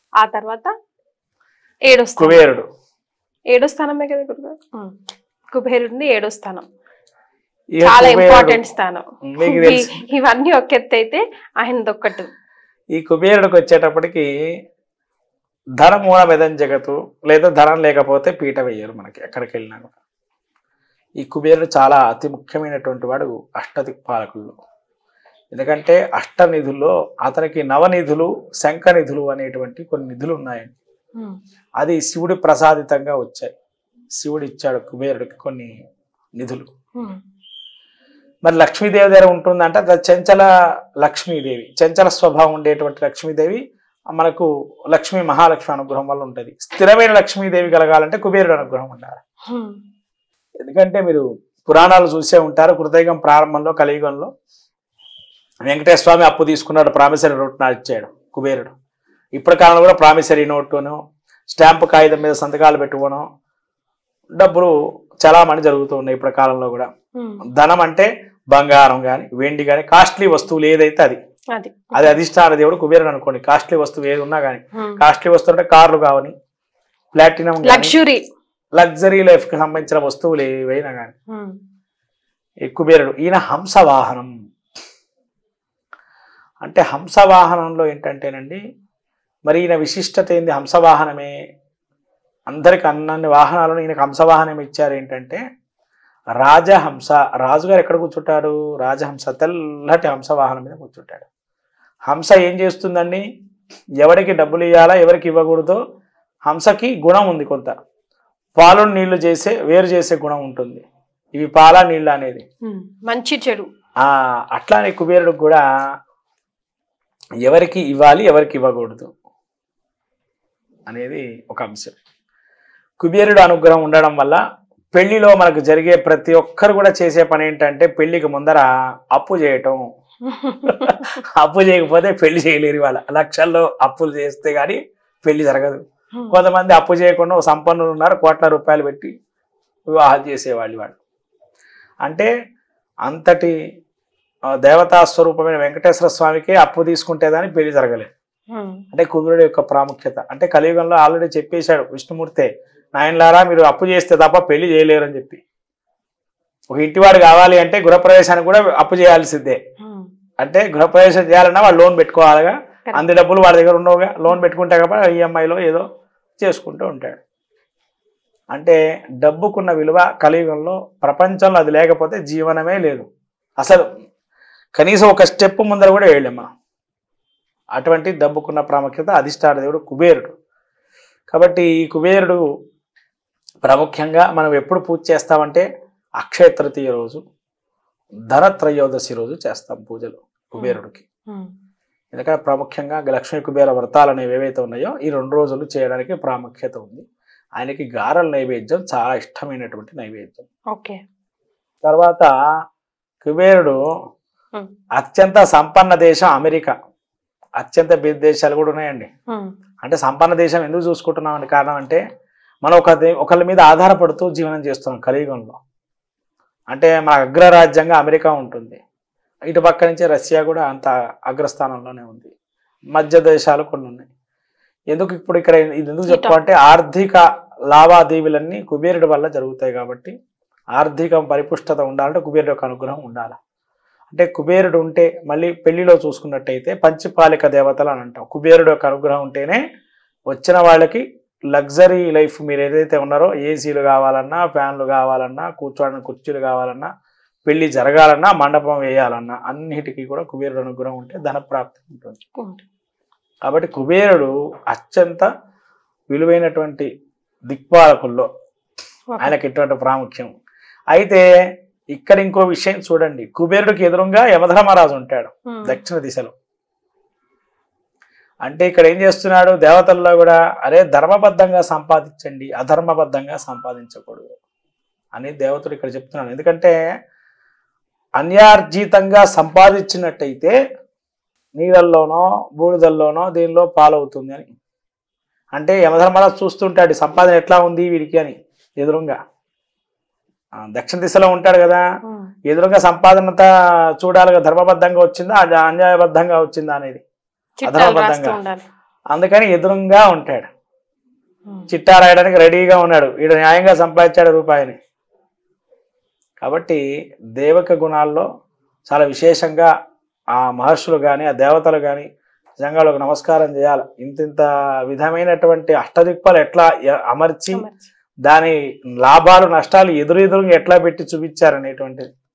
ఆ తర్వాత ఏడో స్థానం కుబేరుడు ఏడో స్థానమే కదా గురుగారు ఉమ్. కుబేరుడిని ఏడో స్థానం ఇక చాలా కుబేరుడు- ఇంపార్టెంట్ స్థానం మీకు తెలుసు ఈ- ఇవన్నీ ఒక ఎత్తు అయితే ఆయనది ఒక్కటి ఈ కుబేరుడికి వచ్చేటప్పటికి ధనం మూలమెదం జగత్తు లేదా ధనం లేకపోతే పీట వేయరు మనకి ఎక్కడికి వెళ్ళినా కూడా ఈ కుబేరుడు చాలా అతి ముఖ్యమైనటువంటి వాడు అష్టదిక్పాలకుల్లో ఎందుకంటే అష్ట నిధుల్లో అతనికి నవనిధులు శంఖ నిధులు అనేటువంటి కొన్ని నిధులు ఉన్నాయండి ఉమ్. అది శివుడి ప్రసాదితంగా వచ్చాయి శివుడు ఇచ్చాడు కుబేరుడికి కొన్ని నిధులు ఉమ్. మరి లక్ష్మీదేవి దగ్గర ఉంటుందంటే అది చెంచల లక్ష్మీదేవి చెంచల స్వభావం ఉండేటువంటి లక్ష్మీదేవి మనకు లక్ష్మీ మహాలక్ష్మి అనుగ్రహం వల్ల ఉంటుంది స్థిరమైన లక్ష్మీదేవి కలగాలంటే కుబేరుడు అనుగ్రహం ఉండాలి ఉమ్. ఎందుకంటే మీరు పురాణాలు చూసే ఉంటారు కృతయుగం ప్రారంభంలో కలియుగంలో వెంకటేశ్వర స్వామి అప్పు తీసుకున్నాడు ప్రామిసరీ నోట్ నా ఇచ్చాడు కుబేరుడు ఇప్పటి కాలంలో కూడా ప్రామిసరీ నోటును స్టాంపు కాగితం మీద సంతకాలు పెట్టుకోవడం డబ్బులు చలామణి జరుగుతూ ఉన్నాయి ఇప్పటి కాలంలో కూడా ఉమ్. ధనం అంటే బంగారం కానీ వెండి కానీ కాస్ట్లీ వస్తువులు ఏదైతే అది అది అది అధిష్టాన దేవుడు కుబేరుడు అనుకోండి కాస్ట్లీ వస్తువు ఏది ఉన్నా కానీ ఉమ్. కాస్ట్లీ వస్తువు అంటే కార్లు కావని ప్లాటినం లగ్జరీ లగ్జరీ లైఫ్ కి సంబంధించిన వస్తువులు ఏవైనా కానీ ఉమ్. ఈ కుబేరుడు ఈయన హంస వాహనం అంటే హంస వాహనంలో ఏంటంటేనండి మరి ఈయన విశిష్టత ఏంది హంస వాహనమే అందరికి అన్నన్ని వాహనాలను ఈయనకు హంస వాహనం ఇచ్చారు ఏంటంటే రాజహంస రాజుగారు ఎక్కడ కూర్చుంటారు రాజహంస తెల్లటి హంస వాహనం మీద కూర్చుంటాడు హంస ఏం చేస్తుందండి ఎవరికి డబ్బులు ఇవ్వాలా ఎవరికి ఇవ్వకూడదో హంసకి గుణం ఉంది కొంత పాలు నీళ్లు చేసే వేరు చేసే గుణం ఉంటుంది ఇవి పాల నీళ్ళు అనేది ఉమ్. మంచి చెడు ఆ అట్లానే కుబేరుడికి కూడా ఎవరికి ఇవ్వాలి ఎవరికి ఇవ్వకూడదు అనేది ఒక అంశం కుబేరుడు అనుగ్రహం ఉండడం వల్ల పెళ్లిలో మనకు జరిగే ప్రతి ఒక్కరు కూడా చేసే పని ఏంటంటే పెళ్లికి ముందర అప్పు చేయటం అప్పు చేయకపోతే పెళ్లి చేయలేరు వాళ్ళ లక్షల్లో అప్పులు చేస్తే గానీ పెళ్లి జరగదు ఉమ్. కొంతమంది అప్పు చేయకుండా ఓ సంపన్నులు ఉన్నారు కోట్ల రూపాయలు పెట్టి వివాహాలు చేసేవాళ్ళు వాళ్ళు అంటే అంతటి ఆ, దేవతా స్వరూపమైన వెంకటేశ్వర స్వామికి అప్పు తీసుకుంటే దాని పెళ్లి జరగలేదు ఉమ్. అంటే కుబేరుడు యొక్క ప్రాముఖ్యత అంటే కలియుగంలో ఆల్రెడీ చెప్పేశాడు విష్ణుమూర్తే నాయనలారా మీరు అప్పు చేస్తే తప్ప పెళ్లి చేయలేరు అని చెప్పి ఒక ఇంటివాడు కావాలి అంటే గృహప్రవేశానికి కూడా అప్పు చేయాల్సిందే ఉమ్. అంటే గృహప్రవేశం చేయాలన్నా వాడు లోన్ పెట్టుకోవాలిగా Correct. అంది డబ్బులు వాడి దగ్గర ఉండవుగా లోన్ పెట్టుకుంటే కాబట్టి ఈఎంఐలో ఏదో చేసుకుంటూ ఉంటాడు అంటే డబ్బుకున్న విలువ కలియుగంలో ప్రపంచంలో అది లేకపోతే జీవనమే లేదు అసలు కనీసం ఒక స్టెప్ ముందర కూడా వేయలేం మనం అటువంటి డబ్బుకున్న ప్రాముఖ్యత అధిష్టాన దేవుడు కుబేరుడు కాబట్టి ఈ కుబేరుడు ప్రాముఖ్యంగా మనం ఎప్పుడు పూజ చేస్తామంటే అక్షయ తృతీయ రోజు ధనత్రయోదశి రోజు చేస్తాం పూజలు కుబేరుడికి ఉమ్. ఎందుకంటే ప్రాముఖ్యంగా లక్ష్మీ కుబేర వ్రతాలు అనేవి ఏవైతే ఉన్నాయో ఈ రెండు రోజులు చేయడానికి ప్రాముఖ్యత ఉంది ఆయనకి గారెల నైవేద్యం చాలా ఇష్టమైనటువంటి నైవేద్యం ఓకే తర్వాత కుబేరుడు ఉమ్. అత్యంత సంపన్న దేశం అమెరికా అత్యంత పెద్ద దేశాలు కూడా ఉన్నాయండి ఉమ్. అంటే సంపన్న దేశం ఎందుకు చూసుకుంటున్నాం అంటే కారణం అంటే మనం ఒక దే- ఒకళ్ళ మీద ఆధారపడుతూ జీవనం చేస్తున్నాం కలియుగంలో అంటే మన అగ్రరాజ్యంగా అమెరికా ఉంటుంది ఇటు పక్క నుంచి రష్యా కూడా అంత అగ్రస్థానంలోనే ఉంది మధ్య దేశాలు కొన్ని ఉన్నాయి ఎందుకు ఇప్పుడు ఇక్కడ ఇది ఎందుకు చెప్పాలంటే ఆర్థిక లావాదేవీలన్నీ కుబేరుడి వల్ల జరుగుతాయి కాబట్టి ఆర్థిక పరిపుష్టత ఉండాలంటే కుబేరుడు యొక్క అనుగ్రహం ఉండాలి అంటే కుబేరుడు ఉంటే మళ్ళీ పెళ్లిలో చూసుకున్నట్టయితే పంచపాలిక దేవతలు అని అంటాం కుబేరుడు యొక్క అనుగ్రహం ఉంటేనే వచ్చిన వాళ్ళకి లగ్జరీ లైఫ్ మీరు ఏదైతే ఉన్నారో ఏసీలు కావాలన్నా ఫ్యాన్లు కావాలన్నా కూర్చోడానికి కుర్చీలు కావాలన్నా పెళ్లి జరగాలన్నా మండపం వేయాలన్నా అన్నిటికీ కూడా కుబేరుడు అనుగ్రహం ఉంటే ధన ప్రాప్తి ఉంటుంది ఉంటుంది. కాబట్టి కుబేరుడు అత్యంత విలువైనటువంటి దిక్పాలకుల్లో ఓకే. ఆయనకి ఇటువంటి ప్రాముఖ్యం అయితే ఇక్కడ ఇంకో విషయం చూడండి కుబేరుడికి ఎదురుగా యమధర్మరాజు ఉంటాడు ఉమ్. దక్షిణ దిశలో అంటే ఇక్కడ ఏం చేస్తున్నాడు దేవతల్లో కూడా అరే ధర్మబద్ధంగా సంపాదించండి అధర్మబద్ధంగా సంపాదించకూడదు అని దేవతలు ఇక్కడ చెప్తున్నాడు ఎందుకంటే అన్యార్జితంగా సంపాదించినట్టయితే నీళ్ళల్లోనో బూడిదల్లోనో దీనిలో పాలవుతుంది అని అంటే యమధర్మరాజు చూస్తుంటాడు ఈ సంపాదన ఎట్లా ఉంది వీడికి అని ఎదురుగా ఆ, దక్షిణ దిశలో ఉంటాడు కదా ఉమ్. ఎదురుగా సంపాదన అంతా చూడాలిగా ధర్మబద్ధంగా వచ్చిందా అది అన్యాయబద్ధంగా వచ్చిందా అనేది చిట్టాలు రాస్తూ అధర్మబద్ధంగా. ఉండాలి అందుకని ఎదురుగా ఉంటాడు ఉమ్. చిట్టా రాయడానికి రెడీగా ఉన్నాడు ఈడ న్యాయంగా సంపాదించాడు రూపాయిని కాబట్టి దేవక గుణాల్లో చాలా విశేషంగా ఆ మహర్షులు కానీ ఆ దేవతలు కానీ నిజంగా వాళ్ళకు నమస్కారం చేయాలి ఇంత ఇంత విధమైనటువంటి అష్టదిక్పాలు ఎట్లా ఎ- అమర్చి అమర్చి. దాని లాభాలు నష్టాలు ఎదురు ఎదురుగా ఎట్లా పెట్టి చూపించారనేటువంటిది